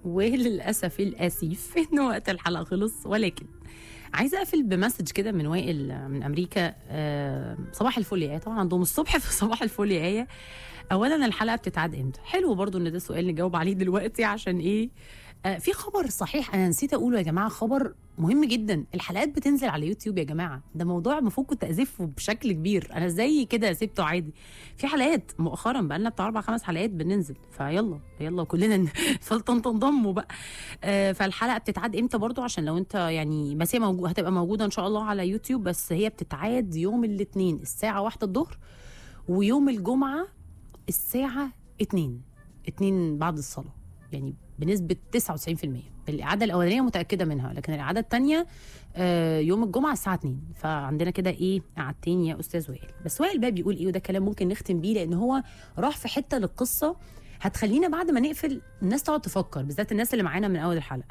وللاسف الاسيف ان وقت الحلقه خلص ولكن عايزه اقفل بمسج كده من وائل من امريكا آه، صباح الفل يا آية. طبعا عندهم الصبح في صباح الفل يا آية. اولا الحلقه بتتعاد امتى حلو برضو ان ده سؤال نجاوب عليه دلوقتي عشان ايه آه، في خبر صحيح انا نسيت اقوله يا جماعه خبر مهم جدا الحلقات بتنزل على يوتيوب يا جماعه ده موضوع المفروض كنت ازفه بشكل كبير انا زي كده سبته عادي في حلقات مؤخرا بقى لنا بتاع اربع خمس حلقات بننزل فيلا يلا كلنا ن- فلتنضموا بقى آه، فالحلقه بتتعاد امتى برضو عشان لو انت يعني بس هي موجو هتبقى موجوده ان شاء الله على يوتيوب بس هي بتتعاد يوم الاثنين الساعه واحدة الظهر ويوم الجمعه الساعه 2 2 بعد الصلاه يعني بنسبه 99% الاعاده الاولانيه متاكده منها لكن الاعاده الثانيه يوم الجمعه الساعه 2 فعندنا كده ايه قعدتين يا استاذ وائل بس وائل بقى بيقول ايه وده كلام ممكن نختم بيه لان هو راح في حته للقصه هتخلينا بعد ما نقفل الناس تقعد تفكر بالذات الناس اللي معانا من اول الحلقه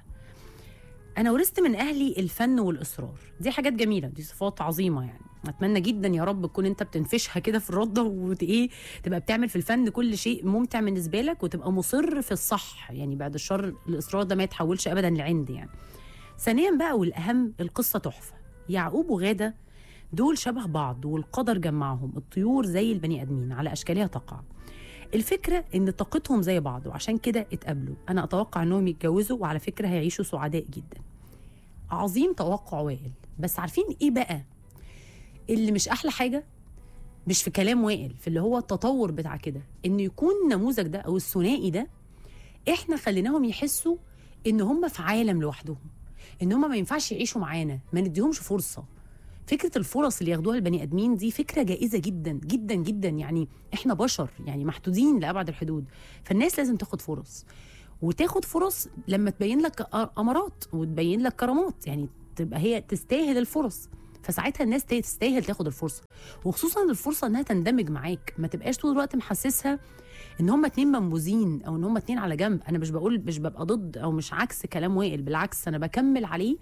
انا ورثت من اهلي الفن والاصرار دي حاجات جميله دي صفات عظيمه يعني اتمنى جدا يا رب تكون انت بتنفشها كده في الرده وايه تبقى بتعمل في الفن كل شيء ممتع بالنسبه لك وتبقى مصر في الصح يعني بعد الشر الاصرار ده ما يتحولش ابدا لعند يعني ثانيا بقى والاهم القصه تحفه يعقوب وغاده دول شبه بعض والقدر جمعهم الطيور زي البني ادمين على اشكالها تقع الفكره ان طاقتهم زي بعض وعشان كده اتقابلوا انا اتوقع انهم يتجوزوا وعلى فكره هيعيشوا سعداء جدا عظيم توقع وائل بس عارفين ايه بقى اللي مش احلى حاجه مش في كلام وائل في اللي هو التطور بتاع كده ان يكون النموذج ده او الثنائي ده احنا خليناهم يحسوا ان هم في عالم لوحدهم ان هم ما ينفعش يعيشوا معانا ما نديهمش فرصه فكره الفرص اللي ياخدوها البني ادمين دي فكره جائزه جدا جدا جدا يعني احنا بشر يعني محدودين لابعد الحدود فالناس لازم تاخد فرص وتاخد فرص لما تبين لك امارات وتبين لك كرامات يعني تبقى هي تستاهل الفرص فساعتها الناس تستاهل تاخد الفرصه وخصوصا الفرصه انها تندمج معاك ما تبقاش طول الوقت محسسها ان هما اتنين منبوذين او ان هما اتنين على جنب انا مش بقول مش ببقى ضد او مش عكس كلام وائل بالعكس انا بكمل عليه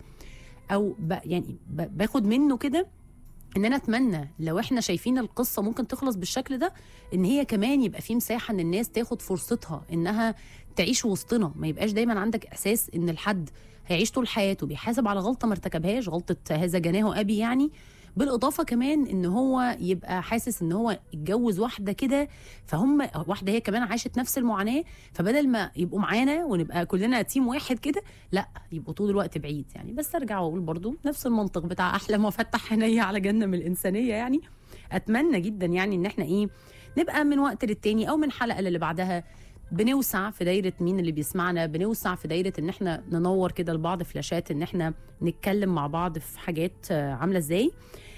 او ب يعني ب باخد منه كده ان انا اتمنى لو احنا شايفين القصه ممكن تخلص بالشكل ده ان هي كمان يبقى في مساحه ان الناس تاخد فرصتها انها تعيش وسطنا ما يبقاش دايما عندك احساس ان الحد هيعيش طول حياته بيحاسب على غلطه ما ارتكبهاش غلطه هذا جناه ابي يعني بالاضافه كمان ان هو يبقى حاسس ان هو اتجوز واحده كده فهم واحده هي كمان عاشت نفس المعاناه فبدل ما يبقوا معانا ونبقى كلنا تيم واحد كده لا يبقوا طول الوقت بعيد يعني بس ارجع واقول برضو نفس المنطق بتاع احلم وافتح عينيا على جنه من الانسانيه يعني اتمنى جدا يعني ان احنا ايه نبقى من وقت للتاني او من حلقه اللي بعدها بنوسع في دايرة مين اللي بيسمعنا بنوسع في دايرة ان احنا ننور كده لبعض فلاشات ان احنا نتكلم مع بعض في حاجات عاملة ازاي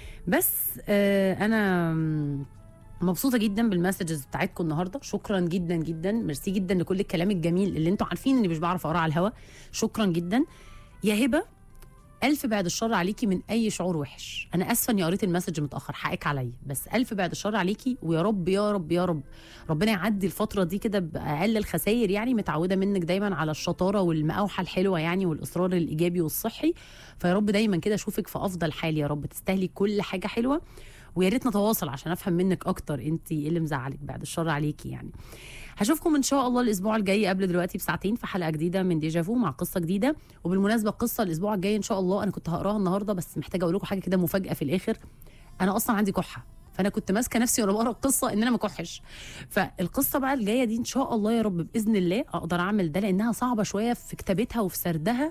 بس آه انا مبسوطة جدا بالمسجز بتاعتكم النهاردة شكرا جدا جدا ميرسي جدا لكل الكلام الجميل اللي انتوا عارفين اني مش بعرف اقراه على الهوا شكرا جدا يا هبة ألف بعد الشر عليكي من أي شعور وحش أنا آسفة إني قريت المسج متأخر حقك عليا بس ألف بعد الشر عليكي ويا رب يا رب يا رب ربنا يعدي الفترة دي كده بأقل الخسائر يعني متعودة منك دايما على الشطارة والمقاوحة الحلوة يعني والإصرار الإيجابي والصحي فيا رب دايما كده أشوفك في أفضل حال يا رب تستاهلي كل حاجة حلوة ويا ريت نتواصل عشان افهم منك اكتر انت ايه اللي مزعلك بعد الشر عليكي يعني هشوفكم ان شاء الله الاسبوع الجاي قبل دلوقتي بساعتين في حلقه جديده من ديجافو مع قصه جديده وبالمناسبه القصه الاسبوع الجاي ان شاء الله انا كنت هقراها النهارده بس محتاجه اقول لكم حاجه كده مفاجاه في الاخر انا اصلا عندي كحه فانا كنت ماسكه نفسي وانا بقرا القصه ان انا ما كحش فالقصه بقى الجايه دي ان شاء الله يا رب باذن الله اقدر اعمل ده لانها صعبه شويه في كتابتها وفي سردها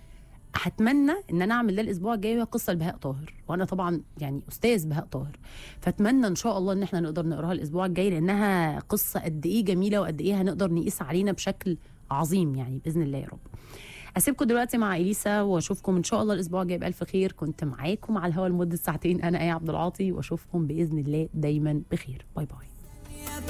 هتمنى ان انا اعمل ده الاسبوع الجاي وهي قصه لبهاء طاهر وانا طبعا يعني استاذ بهاء طاهر فاتمنى ان شاء الله ان احنا نقدر نقراها الاسبوع الجاي لانها قصه قد ايه جميله وقد ايه هنقدر نقيس علينا بشكل عظيم يعني باذن الله يا رب اسيبكم دلوقتي مع اليسا واشوفكم ان شاء الله الاسبوع الجاي بالف خير كنت معاكم على الهوا لمده ساعتين انا ايه عبد العاطي واشوفكم باذن الله دايما بخير باي باي